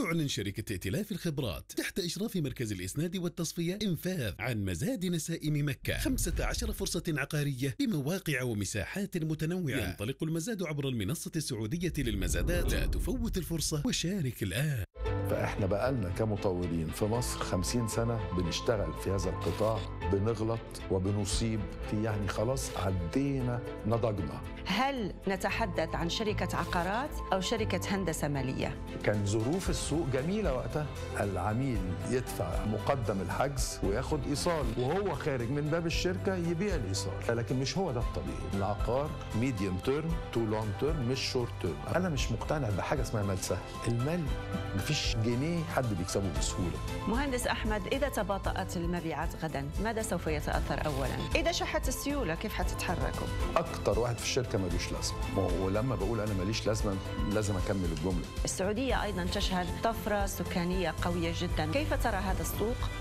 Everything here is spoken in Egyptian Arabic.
تعلن شركة ائتلاف الخبرات تحت إشراف مركز الإسناد والتصفية إنفاذ عن مزاد نسائم مكة 15 فرصة عقارية بمواقع ومساحات متنوعة ينطلق المزاد عبر المنصة السعودية للمزادات لا تفوت الفرصة وشارك الآن فاحنا بقالنا كمطورين في مصر خمسين سنة بنشتغل في هذا القطاع بنغلط وبنصيب في يعني خلاص عدينا نضجنا هل نتحدث عن شركة عقارات أو شركة هندسة مالية؟ كان ظروف السوق جميلة وقتها العميل يدفع مقدم الحجز وياخد إيصال وهو خارج من باب الشركة يبيع الإيصال لكن مش هو ده الطبيعي العقار ميديوم تيرم تو لونج تيرم مش شورت تيرم أنا مش مقتنع بحاجة اسمها مال سهل المال مفيش جنيه حد بيكسبه بسهولة مهندس أحمد إذا تباطأت المبيعات غدا ماذا سوف يتأثر أولا؟ إذا شحت السيولة كيف حتتحركوا؟ أكتر واحد في الشركة ملوش لازمة ولما بقول أنا ماليش لازمة لازم أكمل الجملة السعودية أيضا تشهد طفرة سكانية قوية جدا كيف ترى هذا السوق